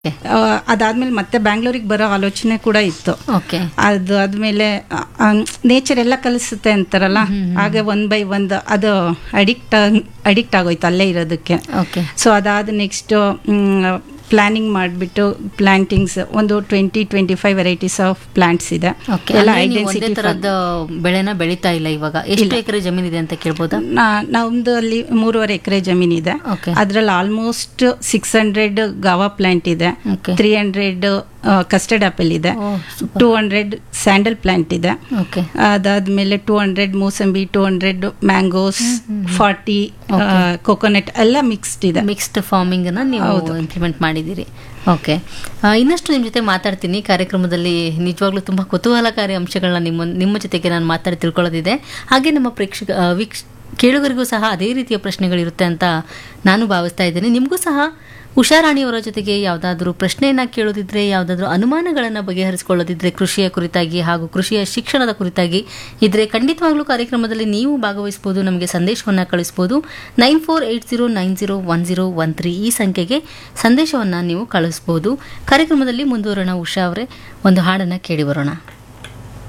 ಆ, ಅದಾದ್ಮೇಲೆ ಮತ್ತೆ ಬ್ಯಾಂಗ್ಳೂರಿಗೆ ಬರೋ ಆಲೋಚನೆ ಕೂಡ ಇತ್ತು ಓಕೆ ಅದು ಆದ್ಮೇಲೆ ನೇಚರ್ ಎಲ್ಲ ಕಲಿಸುತ್ತೆ ಅಂತಾರಲ್ಲ ಹಾಗೆ ಒನ್ ಬೈ ಒಂದು ಅದು ಅಡಿಕ್ಟ್ ಅಡಿಕ್ಟ್ ಆಗೋಯ್ತು ಅಲ್ಲೇ ಇರೋದಕ್ಕೆ ಓಕೆ ಸೊ ಅದಾದ ನೆಕ್ಸ್ಟ್ ಪ್ಲಾನಿಂಗ್ ಮಾಡಿಬಿಟ್ಟು ಪ್ಲಾಂಟಿಂಗ್ಸ್ ಒಂದು twenty twenty five varieties of plants ಇದೆ ಓಕೆ ಎಲ್ಲ ಅಂದ್ರೆ ನೀವು ಒಂದೇ ಐಡೆನ್ಸಿಟಿ ತರದ ಬೆಳೆನ ಬೆಳೀತಾ ಇಲ್ಲ ಇವಾಗ ಎಷ್ಟು ಎಕರೆ ಜಮೀನ್ ಇದೆ ಅಂತ ಕೇಳ್ಬೋದಾ ನಮ್ದು ಅಲ್ಲಿ ಮೂರುವರೆ ಎಕರೆ ಜಮೀನಿದೆ ಓಕೆ ಅದ್ರಲ್ಲಿ almost six hundred guava plant ಇದೆ okay three hundred custard apple ಇದೆ oh super two hundred sandal plant ಇದೆ ಓಕೆ ಅದಾದ್ಮೇಲೆ two hundred mosambi two hundred mangoes forty coconut ಎಲ್ಲ ಮಿಕ್ಸ್ಡ್ ಇದೆ ಮಿಕ್ಸ್ಡ್ ಫಾರ್ಮಿಂಗ್ ಅನ್ನ ನೀವು ಇಂಪ್ಲಿಮೆಂಟ್ ಮಾಡಿದ್ದೀರಿ ಓಕೆ ಇನ್ನಷ್ಟು ನಿಮ್ಮ ಜೊತೆ ಮಾತಾಡ್ತೀನಿ ಕಾರ್ಯಕ್ರಮದಲ್ಲಿ ನಿಜವಾಗ್ಲೂ ತುಂಬಾ ಕುತೂಹಲಕಾರಿ ಅಂಶಗಳನ್ನ ನಿಮ್ಮ ನಿಮ್ಮ ಜೊತೆಗೆ ನಾನು ಮಾತಾಡಿ ತಿಳ್ಕೊಳ್ಳೋದಿದೆ ಹಾಗೆ ನಮ್ಮ ಪ್ರೇಕ್ಷಕ ಆ, ವೀಕ್ಷ ಕೇಳುಗರಿಗೂ ಸಹ ಅದೇ ರೀತಿಯ ಪ್ರಶ್ನೆಗಳಿರುತ್ತೆ ಅಂತ ನಾನು ಭಾವಿಸ್ತಾ ಇದ್ದೇನೆ ನಿಮಗೂ ಸಹ ಉಷಾರಾಣಿಯವರ ಜೊತೆಗೆ ಯಾವುದಾದ್ರೂ ಪ್ರಶ್ನೆಯನ್ನ ಕೇಳೋದಿದ್ರೆ ಯಾವುದಾದ್ರೂ ಅನುಮಾನಗಳನ್ನು ಬಗೆಹರಿಸಿಕೊಳ್ಳೋದಿದ್ರೆ ಕೃಷಿಯ ಕುರಿತಾಗಿ ಹಾಗೂ ಕೃಷಿಯ ಶಿಕ್ಷಣದ ಕುರಿತಾಗಿ ಇದ್ರೆ ಖಂಡಿತವಾಗ್ಲೂ ಕಾರ್ಯಕ್ರಮದಲ್ಲಿ ನೀವು ಭಾಗವಹಿಸಬಹುದು ನಮಗೆ ಸಂದೇಶವನ್ನು ಕಳಿಸ್ಬೋದು nine four eight zero nine zero one zero one three ಈ ಸಂಖ್ಯೆಗೆ ಸಂದೇಶವನ್ನು ನೀವು ಕಳಿಸ್ಬೋದು ಕಾರ್ಯಕ್ರಮದಲ್ಲಿ ಮುಂದುವರೋಣ ಉಷಾ ಅವರೇ ಒಂದು ಹಾಡನ್ನು ಕೇಳಿ ಬರೋಣ